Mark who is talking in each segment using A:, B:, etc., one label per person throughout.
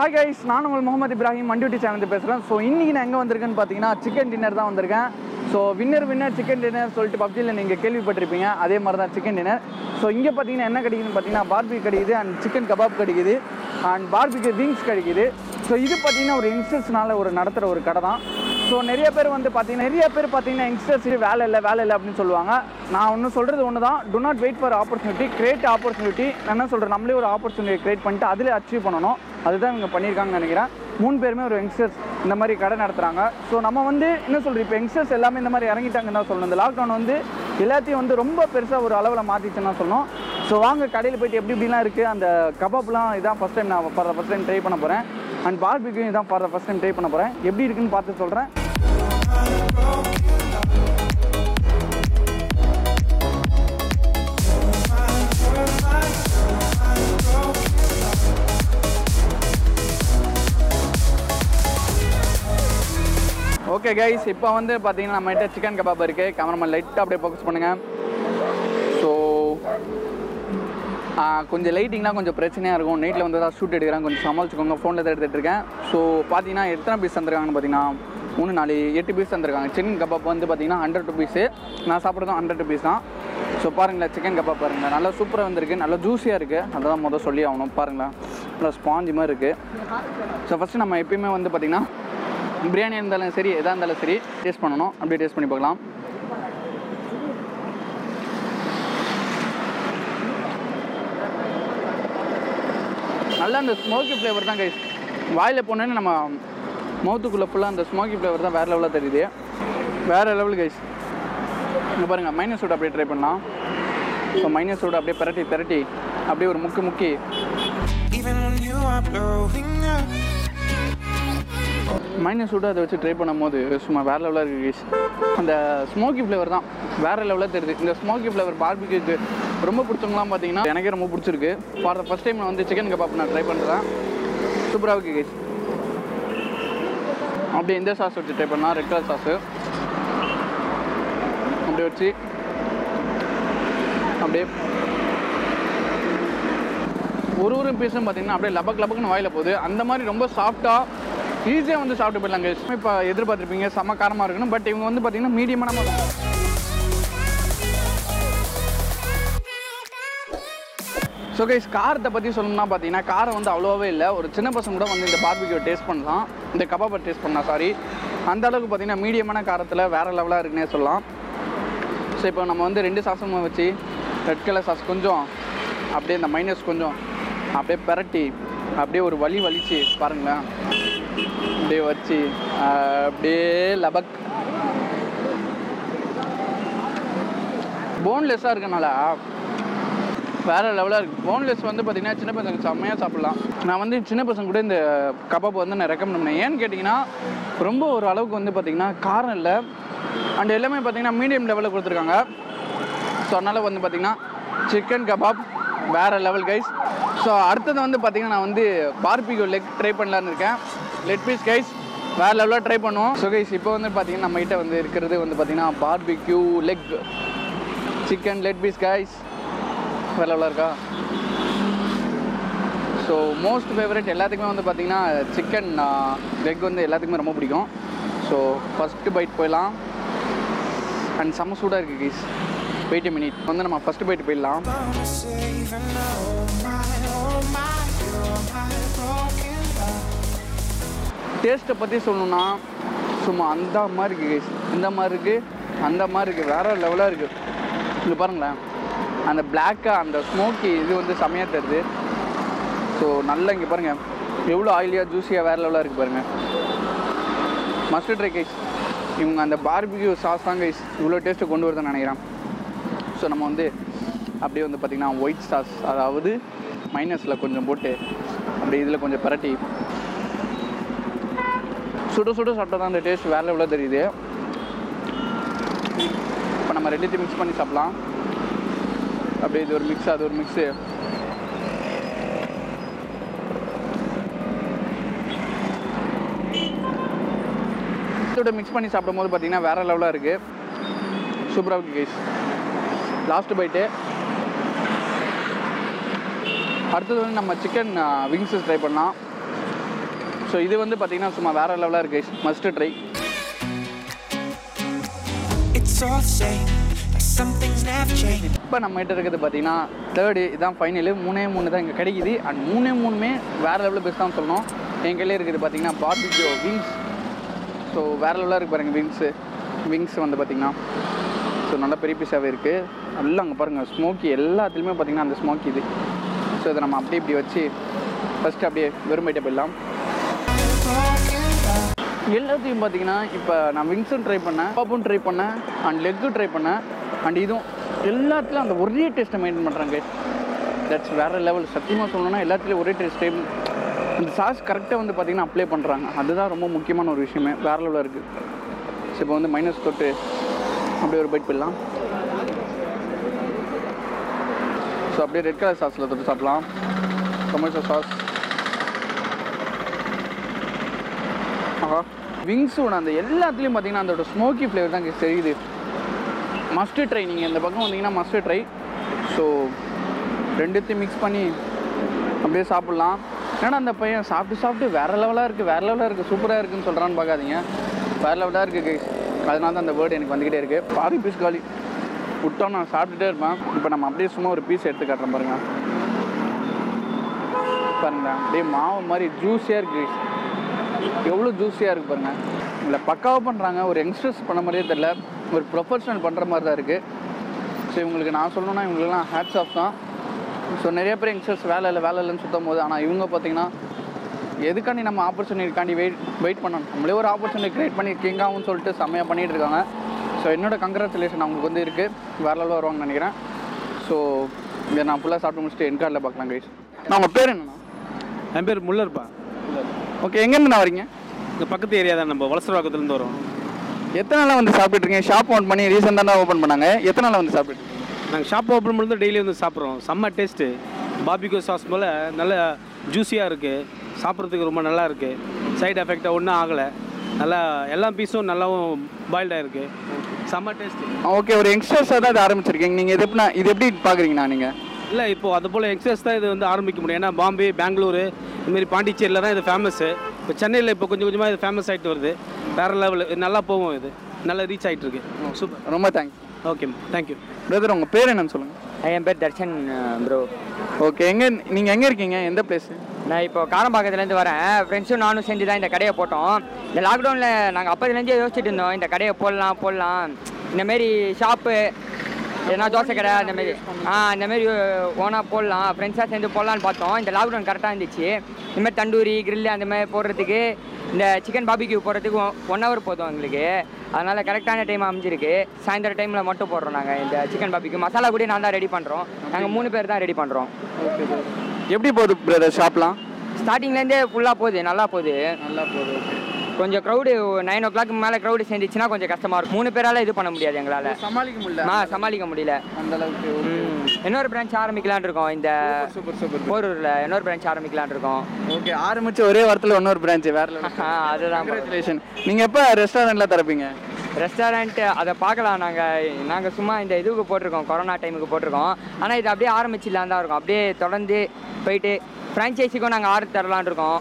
A: Hi guys நான் உங்கள் முகமது இப்ராஹிம் மண்டியூட்டி சேனல் பேசுகிறேன் ஸோ இன்றைக்கி நான் எங்கே வந்திருக்கேன்னு பார்த்தீங்கன்னா சிக்கன் டின்னர் தான் வந்திருக்கேன் so winner winner chicken dinner சொல்லிட்டு பப்ஜியில் நீங்கள் கேள்விப்பட்டிருப்பீங்க அதே மாதிரி தான் சிக்கன் டின்னர் ஸோ இங்கே பார்த்தீங்கன்னா என்ன கிடைக்குதுன்னு பார்த்தீங்கன்னா பார்பி கிடைக்குது அண்ட் சிக்கன் கபாப் கிடைக்குது அண்ட் பார்பிக்கு விங்ஸ் கிடைக்குது ஸோ இது பார்த்தீங்கன்னா ஒரு யங்ஸ்டர்ஸ்னால ஒரு நடத்துகிற ஒரு கடை தான் ஸோ நிறைய பேர் வந்து பார்த்தீங்கன்னா நிறைய பேர் பார்த்தீங்கன்னா யங்ஸ்டர்ஸ் வேலை இல்லை வேலை இல்லை அப்படின்னு சொல்லுவாங்க நான் ஒன்று சொல்கிறது ஒன்று தான் do not wait for opportunity create opportunity நான் என்ன சொல்கிறேன் நம்மளே ஒரு ஆப்பர்ச்சுனிட்டி கிரியேட் பண்ணிட்டு அதில் அச்சீவ் பண்ணணும் அதுதான் இவங்க பண்ணியிருக்காங்கன்னு நினைக்கிறேன் மூணு பேருமே ஒரு யங்ஸ்டர்ஸ் இந்த மாதிரி கடை நடத்துகிறாங்க ஸோ நம்ம வந்து என்ன சொல்கிறோம் இப்போ யங்ஸ்டர்ஸ் எல்லாமே இந்த மாதிரி இறங்கிட்டாங்கன்னு தான் சொல்லணும் இந்த லாக்டவுன் வந்து எல்லாத்தையும் வந்து ரொம்ப பெருசாக ஒரு அளவில் மாற்றிச்சுன்னு தான் சொல்லணும் ஸோ வாங்க கடையில் போயிட்டு எப்படி இப்படிலாம் இருக்குது அந்த கபாப்லாம் இதான் ஃபஸ்ட் டைம் நான் ஃபார் ஃபஸ்ட் டைம் ட்ரை பண்ண போகிறேன் அண்ட் பார்பிக்கும் இதான் ஃபார் ஃபஸ்ட் டைம் ட்ரை பண்ண போகிறேன் எப்படி இருக்குன்னு பார்த்து சொல்கிறேன் ஓகே கைஸ் இப்போ வந்து பார்த்தீங்கன்னா நம்மகிட்ட சிக்கன் கபாப் இருக்குது கேமராமேன் லைட்டாக அப்படியே ஃபோக்கஸ் பண்ணுங்கள் ஸோ கொஞ்சம் லைட்டிங்லாம் கொஞ்சம் பிரச்சனையாக இருக்கும் நைட்டில் வந்து தான் ஷூட் எடுக்கிறேன் கொஞ்சம் சமாளிச்சுக்கோங்க ஃபோனில் தான் எடுத்துகிட்டு இருக்கேன் ஸோ பார்த்தீங்கன்னா எத்தனை பீஸ் தந்துருக்காங்கன்னு பார்த்தீங்கன்னா மூணு நாலு எட்டு பீஸ் தந்திருக்காங்க சிக்கன் கபாப் வந்து பார்த்தீங்கன்னா ஹண்ட்ரட் ருபீஸு நான் சாப்பிட்றதும் ஹண்ட்ரட் ருபீஸ் தான் ஸோ பாருங்களேன் சிக்கன் கபாப் பாருங்கள் நல்லா சூப்பராக வந்திருக்கு நல்லா ஜூஸியாக இருக்குது அதான் முதல் சொல்லி ஆகணும் பாருங்களேன் நல்லா ஸ்பாஞ்சு மாதிரி இருக்குது ஸோ ஃபஸ்ட்டு நம்ம எப்பயுமே வந்து பார்த்திங்கன்னா பிரியாணி இருந்தாலும் சரி எதாக இருந்தாலும் சரி டேஸ்ட் பண்ணணும் அப்படியே டேஸ்ட் பண்ணி பார்க்கலாம் நல்லா அந்த ஸ்மோக்கி ஃப்ளேவர் தான் கைஸ் வாயில் போனோன்னு நம்ம மவுத்துக்குள்ளே ஃபுல்லாக அந்த ஸ்மோக்கி ஃப்ளேவர் தான் வேறு லெவலில் தெரியுது வேறு லெவல் கைஸ் இங்கே பாருங்கள் மைனஸ் சூட் அப்படியே ட்ரை பண்ணலாம் ஸோ மைனஸ் சூட் அப்படியே பிரட்டி பிரட்டி அப்படியே ஒரு முக்கி முக்கி
B: Even when you are blowing up.
A: Minus சூட்டு அதை வச்சு ட்ரை பண்ணும்போது சும்மா வேறு லெவலாக இருக்குது guys. அந்த ஸ்மோக்கி ஃப்ளேவர் தான் வேறு லெவலாக தெரியுது இந்த ஸ்மோக்கி ஃப்ளேவர் பார்பிக்கு ரொம்ப பிடிச்சவங்களாம் பார்த்தீங்கன்னா எனக்கே ரொம்ப பிடிச்சிருக்கு ஃபார் த ஃபஸ்ட் டைம் நான் வந்து சிக்கன் கபாப் நான் ட்ரை பண்ணுறேன் சூப்பராக இருக்குது கைஸ் அப்படியே இந்த சாஸ் வச்சு ட்ரை பண்ணலாம் ரெட் கலர் சாஸு அப்படியே வச்சு அப்படியே ஒரு ஒரு பீஸும் பார்த்தீங்கன்னா அப்படியே லபக் லபக்குன்னு வாயில போகுது அந்த மாதிரி ரொம்ப சாஃப்டாக ஈஸியாக வந்து சாப்பிட்டு போயிடலாங்க இப்போ எதிர்பார்த்துருப்பீங்க செம்ம காரமாக இருக்கணும் பட் இவங்க வந்து பார்த்தீங்கன்னா மீடியமான ஸோ கைஸ் காரத்தை பற்றி சொல்லணும்னா பார்த்தீங்கன்னா காரம் வந்து அவ்வளோவே இல்லை ஒரு சின்ன பசங்க கூட வந்து இந்த பார்பிக்யூ டேஸ்ட் பண்ணலாம் இந்த கபாபை டேஸ்ட் பண்ணலாம் சாரி அந்த அளவுக்கு பார்த்தீங்கன்னா மீடியமான காரத்தில் வேறு லெவலாக இருக்குன்னே சொல்லலாம் ஸோ இப்போ நம்ம வந்து ரெண்டு சாஸும் வச்சு ரெட் கலர் சாஸ் கொஞ்சம் அப்படியே இந்த மைனஸ் கொஞ்சம் அப்படியே பிரட்டி அப்படியே ஒரு வலி வலிச்சு பாருங்களேன் அப்படியே வச்சு ஆஹ், அப்படியே லபக் போன்லெஸ்ஸாக இருக்கனால வேறு லெவலாக இருக்குது போன்லெஸ் வந்து பார்த்தீங்கன்னா சின்ன பசங்க செம்மையாக சாப்பிட்லாம் நான் வந்து சின்ன பசங்க கூட இந்த கபாப் வந்து நான் ரெக்கமெண்ட் பண்ணேன் ஏன்னு கேட்டிங்கன்னா ரொம்ப ஒரு அளவுக்கு வந்து பார்த்திங்கன்னா காரம் இல்லை அண்ட் எல்லாமே பார்த்தீங்கன்னா மீடியம் லெவலில் கொடுத்துருக்காங்க ஸோ அதனால் வந்து பார்த்திங்கன்னா சிக்கன் கபாப் வேறு லெவல் கைஸ் ஸோ அடுத்தது வந்து பார்த்திங்கன்னா நான் வந்து பார்பிக்யூ லெக் ட்ரை பண்ணலான்னு இருக்கேன் லெட் பீஸ் கைஸ் வேறு லெவலாக ட்ரை பண்ணுவோம் ஸோ கைஸ் இப்போ வந்து பார்த்திங்கன்னா நம்மகிட்ட வந்து இருக்கிறது வந்து பார்த்திங்கன்னா barbecue leg chicken leg piece guys வேறு லெவலாக இருக்கா ஸோ மோஸ்ட் ஃபேவரட் எல்லாத்துக்குமே வந்து பார்த்திங்கன்னா சிக்கன் லெக் வந்து எல்லாத்துக்குமே ரொம்ப பிடிக்கும் ஸோ ஃபஸ்ட்டு பைட் போயிடலாம் அண்ட் செம்ம சூடாக இருக்குது கைஸ் வெயிட் மினிட் வந்து நம்ம ஃபஸ்ட்டு பைட் போயிடலாம்
B: Gonna save and oh my, oh my, you're my broken love.
A: டேஸ்ட்டை பற்றி சொல்லணும்னா சும்மா அந்த மாதிரி இருக்குது கைஸ் இந்த மாதிரி இருக்குது அந்த மாதிரி இருக்குது வேறு லெவலாக இருக்குது இங்கே பாருங்களேன் அந்த பிளாக்காக அந்த ஸ்மோக்கி இது வந்து செமையாக தருது ஸோ நல்லா இங்கே பாருங்கள் எவ்வளோ ஆயிலியாக ஜூஸியாக வேறு லெவலாக இருக்குது பாருங்கள் மஸ்ட் ட்ரை கைஸ் இவங்க அந்த பார்பிக்யூ சாஸ் தான் கைஸ் இவ்வளோ டேஸ்ட்டு கொண்டு வருதுன்னு நினைக்கிறேன் ஸோ நம்ம வந்து அப்படியே வந்து பார்த்திங்கன்னா ஒயிட் சாஸ் அதாவது மைனஸில் கொஞ்சம் போட்டு அப்படியே இதில் கொஞ்சம் பரட்டி சுட சுட சாப்பிட்டா தான் அந்த டேஸ்ட் வேறு லெவலில் தெரியுது இப்போ நம்ம ரெண்டுத்தையும் மிக்ஸ் பண்ணி சாப்பிட்லாம் அப்படியே இது ஒரு மிக்ஸ் அது ஒரு மிக்ஸு இதோட மிக்ஸ் பண்ணி சாப்பிடும்போது பார்த்தீங்கன்னா வேறு லெவலாக இருக்குது சூப்பராக இருக்குது கைஸ் லாஸ்ட் பைட்டு அடுத்தது வந்து நம்ம சிக்கன் விங்ஸஸ் ட்ரை பண்ணலாம் ஸோ இது வந்து பார்த்தீங்கன்னா சும்மா வேறு லெவலாக இருக்குது must try
B: It's all the same, like some things never change.
A: இப்போ நம்ம கிட்ட இருக்கிறது பார்த்தீங்கன்னா தேர்டு இதான் ஃபைனலு மூணே மூணு தான் இங்கே கிடைக்குது அண்ட் மூணே மூணுமே வேறு லெவலில் பெஸ்ட் தான் சொல்லணும் என் கையிலே இருக்குது பார்த்தீங்கன்னா பார்பிக்யூ விங்ஸ் ஸோ வேறு லெவலாக இருக்குது பாருங்கள் விங்ஸு விங்ஸ் வந்து பார்த்தீங்கன்னா ஸோ நல்லா பெரிய பீஸாகவே இருக்குது நல்லா அங்கே பாருங்கள் ஸ்மோக்கி எல்லாத்துலேயுமே பார்த்தீங்கன்னா அந்த ஸ்மோக்கி இது ஸோ இதை நம்ம அப்படியே இப்படி வச்சு ஃபஸ்ட்டு அப்படியே வெறும் பைட்டை போயிடலாம்
B: Broken love.
A: எல்லாத்தையும் பார்த்தீங்கன்னா இப்போ நான் விங்ஸும் ட்ரை பண்ணேன் பாப்பும் ட்ரை பண்ணேன் அண்ட் லெக்கும் ட்ரை பண்ணேன் அண்ட் இதுவும் எல்லாத்துலையும் அந்த ஒரே டேஸ்ட்டை மெயின்டைன் பண்ணுறாங்க தட்ஸ் வேறு லெவல் சத்தியமாக சொல்லணும்னா எல்லாத்துலேயும் ஒரே டேஸ்ட் டைம் அந்த சாஸ் கரெக்டாக வந்து பார்த்தீங்கன்னா அப்ளை பண்ணுறாங்க அதுதான் ரொம்ப முக்கியமான ஒரு விஷயமே வேறு லெவலில் இருக்குது ஸோ இப்போ வந்து மைனஸ் தொட்டு அப்படியே ஒரு பைட் போயிடலாம் ஸோ அப்படியே ரெட் கலர் சாஸில் தொட்டு சாப்பிடலாம் டொமேட்டோ சாஸ் ஆஹா விங்ஸோட அந்த எல்லாத்துலேயும் பார்த்தீங்கன்னா அதோட ஸ்மோக்கி ஃப்ளேவர் தான் இங்க தெரியுது மஸ்ட் ட்ரை நீங்கள் இந்த பக்கம் வந்தீங்கன்னா மஸ்ட் ட்ரை ஸோ ரெண்டுத்தையும் மிக்ஸ் பண்ணி அப்படியே சாப்பிட்லாம் ஏன்னா அந்த பையன் சாப்பிட்டு சாப்பிட்டு வேறு லெவலாக இருக்குது வேறு லெவலாக இருக்குது சூப்பராக இருக்குன்னு சொல்கிறான்னு பார்க்காதீங்க வேறு லெவலாக இருக்குது கைஸ் அதனால தான் அந்த வேர்டு எனக்கு வந்துக்கிட்டே இருக்குது பாதி பீஸ் காலி விட்டோம் நான் சாப்பிட்டுட்டே இருப்பேன் இப்போ நம்ம அப்படியே சும்மா ஒரு பீஸ் எடுத்து காட்டுறேன் பாருங்க பாருங்க அப்படியே மாவு மாதிரி ஜூஸியாக இருக்குது எவ்வளோ ஜூஸியாக இருக்குது பாருங்க இல்லை பக்காவாக பண்ணுறாங்க ஒரு யங்ஸ்டர்ஸ் பண்ண மாதிரியே தெரில ஒரு ப்ரொஃபஷனல் பண்ணுற மாதிரி தான் இருக்குது ஸோ இவங்களுக்கு நான் சொல்லணும்னா இவங்களுக்குலாம் ஹேட்ஸ் ஆஃப் தான் ஸோ நிறைய பேர் யங்ஸ்டர்ஸ் வேலை இல்லை வேலை இல்லைன்னு சுத்தம் போது ஆனால் இவங்க பார்த்தீங்கன்னா எதுக்காண்டி நம்ம ஆப்பர்ச்சுனிட்டிக்காண்டி வெயிட் வெயிட் பண்ணணும் நம்மளே ஒரு ஆப்பர்ச்சுனிட்டி க்ரியேட் பண்ணி கிங்காகவும் சொல்லிட்டு செம்மையாக பண்ணிகிட்டு இருக்காங்க ஸோ என்னோட கங்க்ராச்சுலேஷன் அவங்களுக்கு வந்து இருக்குது வேற லெவலில் வருவாங்கன்னு நினைக்கிறேன் ஸோ இதை நான் ஃபுல்லாக சாப்பிட்டு முடிச்சுட்டு என் கார்டில் பார்க்கலாம் கைஸ் நான் உங்கள் பேர் என்னண்ணா
C: என் பேர் முல்லர்ப்பா
A: ஓகே எங்கேருந்து வரீங்க
C: இங்கே பக்கத்து ஏரியா தான் நம்ம வளசரவாக்கத்துலேருந்து வரோம்
A: எத்தனை நாளாக வந்து சாப்பிட்டுட்டு இருக்கீங்க ஷாப் ஓன் பண்ணி ரீசெண்டாக தான் ஓப்பன் பண்ணாங்க எத்தனை நாளாக வந்து சாப்பிட்டுட்டு இருக்கீங்க?
C: நாங்கள் ஷாப் ஓப்பன் பண்ணி டெய்லி வந்து சாப்பிட்றோம் செம்ம டேஸ்ட்டு பாபிகோ சாஸ் போல் நல்ல ஜூஸியாக இருக்குது சாப்பிட்றதுக்கு ரொம்ப நல்லா இருக்குது சைடு எஃபெக்டாக ஒன்றும் ஆகலை நல்லா எல்லா பீஸும் நல்லாவும் பாயில்டாக இருக்குது செம்ம டேஸ்ட்டு
A: ஓகே ஒரு யங்ஸ்டர்ஸாக தான் இது ஆரம்பிச்சிருக்கீங்க நீங்கள் இது எப்படி இது எப்படி பார்க்குறீங்கண்ணா நீங்கள்
C: இல்லை இப்போது அது போல் எக்ஸஸ் தான் இது வந்து ஆரம்பிக்க முடியும் ஏன்னா பாம்பே பெங்களூரு இதுமாரி பாண்டிச்சேரியில் தான் இது ஃபேமஸ்ஸு இப்போ சென்னையில் இப்போ கொஞ்சம் கொஞ்சமாக இது ஃபேமஸ் ஆகிட்டு வருது வேறு லெவலு நல்லா போகும் இது நல்லா ரீச் ஆகிட்டு இருக்கு சூப்பர்
A: ரொம்ப தேங்க்ஸ்
C: ஓகே தேங்க்யூ
A: பிரதர் உங்கள் பேர் என்னன்னு சொல்லுங்கள்
D: என் பேர் தர்ஷன் ப்ரோ
A: ஓகே எங்கே நீங்கள் எங்கே இருக்கீங்க எந்த பிளேஸு
D: நான் இப்போ காரம்பாக்கத்துலேருந்து வரேன் ஃப்ரெண்ட்ஸும் நானும் சேர்ந்து தான் இந்த கடையை போட்டோம் இந்த லாக்டவுனில் நாங்கள் அப்போதுலேருந்தே யோசிச்சுட்டு இருந்தோம் இந்த கடையை போடலாம் போடலாம் இந்தமாரி ஷாப்பு எதனா தோசை கடை அந்த மாதிரி ஆ இந்த மாதிரி ஓனாக போடலாம் ஃப்ரெண்ட்ஸாக சேர்ந்து போடலான்னு பார்த்தோம் இந்த லாக்டவுன் கரெக்டாக இருந்துச்சு இந்த மாதிரி தண்டூரி grill அந்த மாதிரி போடுறதுக்கு இந்த சிக்கன் பாபிக்யூ போடுறதுக்கு ஒன் ஹவர் போதும் எங்களுக்கு அதனால் கரெக்டான டைம் அமைஞ்சிருக்கு சாயந்தரம் டைமில் மட்டும் போடுறோம் நாங்கள் இந்த சிக்கன் பாபிக்யூ மசாலா கூட நான் தான் ரெடி பண்ணுறோம் நாங்கள் மூணு பேர் தான் ரெடி பண்ணுறோம்
A: ஓகே எப்படி போகுது பிரதர் ஷாப்லாம்
D: ஸ்டார்டிங்லேருந்தே ஃபுல்லாக போகுது நல்லா போகுது
A: நல்லா போகுது
D: கொஞ்சம் க்ரௌடு நைன் ஓ கிளாக் மேலே க்ரௌடு சேர்ந்துச்சுன்னா கொஞ்சம் கஷ்டமாக இருக்கும் மூணு பேரால் இது பண்ண முடியாது எங்களால்
A: சமாளிக்க முடியல
D: ஆ சமாளிக்க முடியல
A: அந்த அளவுக்கு
D: ம். இன்னொரு பிரான்ச் ஆரம்பிக்கலாம்னு இருக்கோம் இந்த
A: சூப்பர் சூப்பர்
D: போரூரில் இன்னொரு பிரான்ச் ஆரம்பிக்கலாம்னு இருக்கோம்
A: ஓகே ஆரம்பிச்சு ஒரே வாரத்தில் இன்னொரு பிரான்ச் வேற லெவல்
D: ஆ, அதுதான்
A: கங்க்ராச்சுலேஷன் நீங்கள் எப்போ ரெஸ்டாரண்ட்டில் திறப்பீங்க
D: ரெஸ்டாரண்ட் அதை பார்க்கலாம் நாங்கள் நாங்கள் சும்மா இந்த இதுக்கு போட்டிருக்கோம் கொரோனா டைமுக்கு போட்டிருக்கோம் ஆனால் இது அப்படியே ஆரம்பிச்சிடலாம் தான் இருக்கும் அப்படியே தொடர்ந்து போயிட்டு ஃப்ரான்ச்சைஸிக்கும் நாங்கள் ஆர்டர் தரலான்னு இருக்கோம்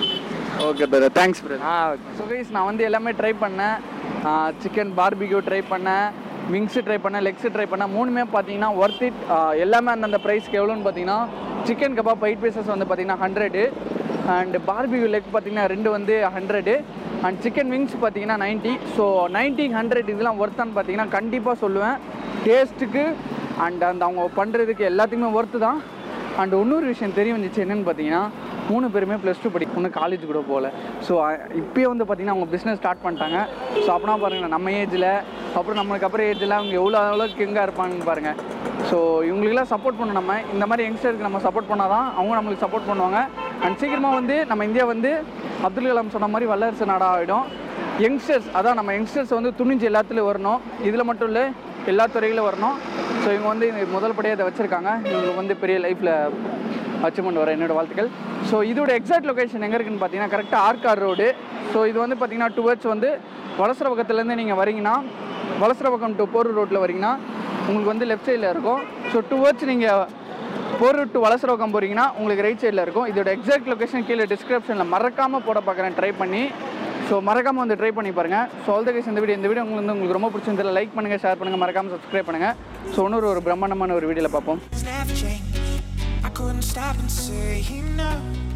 A: okay brother thanks brother
D: ah okay
A: so guys நான் வந்து எல்லாமே ட்ரை பண்ணேன் சிக்கன் பார்பிக்யூ ட்ரை பண்ணேன் விங்ஸு ட்ரை பண்ணேன் லெக்ஸு ட்ரை பண்ணேன் மூணுமே பார்த்தீங்கன்னா ஒர்த் இட் எல்லாமே அந்தந்த ப்ரைஸ்க்கு எவ்வளோன்னு பார்த்தீங்கன்னா சிக்கன் கபாப் எயிட் பீசஸ் வந்து பார்த்தீங்கன்னா ஹண்ட்ரடு அண்ட் பார்பிக்யூ லெக் பார்த்தீங்கன்னா ரெண்டு வந்து ஹண்ட்ரடு அண்ட் சிக்கன் விங்ஸ் பார்த்தீங்கன்னா நைன்ட்டி ஸோ நைன்ட்டி ஹண்ட்ரட் இதெல்லாம் ஒர்த்தான்னு பார்த்தீங்கன்னா கண்டிப்பாக சொல்லுவேன் டேஸ்ட்டுக்கு அண்ட் அந்த அவங்க பண்ணுறதுக்கு எல்லாத்துக்குமே ஒர்த்து தான் அண்ட் இன்னொரு விஷயம் தெரிய வந்துச்சு என்னென்னு பார்த்தீங்கன்னா மூணு பேருமே ப்ளஸ் டூ படி ஒன்றும் காலேஜ் கூட போகல ஸோ இப்போயே வந்து பார்த்தீங்கன்னா அவங்க பிஸ்னஸ் ஸ்டார்ட் பண்ணிட்டாங்க ஸோ அப்படின்னா பாருங்களேன் நம்ம ஏஜில் அப்புறம் நம்மளுக்கு அப்புறம் ஏஜில் அவங்க எவ்வளோ அளவுக்கு எங்கே இருப்பாங்கன்னு பாருங்கள் ஸோ இவங்களுக்கெல்லாம் சப்போர்ட் பண்ணணும் நம்ம இந்த மாதிரி யங்ஸ்டருக்கு நம்ம சப்போர்ட் பண்ணால் தான் அவங்க நம்மளுக்கு சப்போர்ட் பண்ணுவாங்க அண்ட் சீக்கிரமாக வந்து நம்ம இந்தியா வந்து அப்துல் கலாம் சொன்ன மாதிரி வல்லரசு நாடாக ஆகிடும் யங்ஸ்டர்ஸ் அதான் நம்ம யங்ஸ்டர்ஸ் வந்து துணிஞ்சு எல்லாத்துலேயும் வரணும் இதில் மட்டும் இல்லை எல்லா துறையிலும் வரணும் ஸோ இவங்க வந்து இந்த முதல் படியாக இதை வச்சுருக்காங்க இவங்களுக்கு வந்து பெரிய லைஃப்பில் அச்சீவ்மெண்ட் வர என்னோட வாழ்த்துக்கள் ஸோ இதோட எக்ஸாக்ட் லொகேஷன் எங்கே இருக்குன்னு பார்த்தீங்கன்னா கரெக்டாக ஆர்கார் ரோடு ஸோ இது வந்து பார்த்தீங்கன்னா டுவர்ட்ஸ் வந்து வலசர பக்கத்துலேருந்து நீங்கள் வரீங்கன்னா வலசர பக்கம் டு போரூர் ரோட்டில் வரீங்கன்னா உங்களுக்கு வந்து லெஃப்ட் சைடில் இருக்கும் ஸோ டுவர்ட்ஸ் நீங்கள் போர் டு வலசரோக்கம் போகிறீங்கன்னா உங்களுக்கு ரைட் சைடில் இருக்கும் இதோட எக்ஸாக்ட் லொகேஷன் கீழே டிஸ்கிரிப்ஷனில் மறக்காமல் போட பார்க்குறேன் ட்ரை பண்ணி ஸோ மறக்காமல் வந்து ட்ரை பண்ணி பாருங்கள் ஸோ ஆல் த கேஸ் இந்த வீடியோ இந்த வீடியோ உங்களுக்கு வந்து உங்களுக்கு ரொம்ப பிடிச்சிருந்ததில்ல லைக் பண்ணுங்கள் ஷேர் பண்ணுங்கள் மறக்காமல் சப்ஸ்கிரைப் பண்ணுங்கள் ஸோ இன்னொரு ஒரு பிரம்மாண்டமான ஒரு வீடியோவில் பார்ப்போம்
B: It's never changed. I couldn't stop and say no.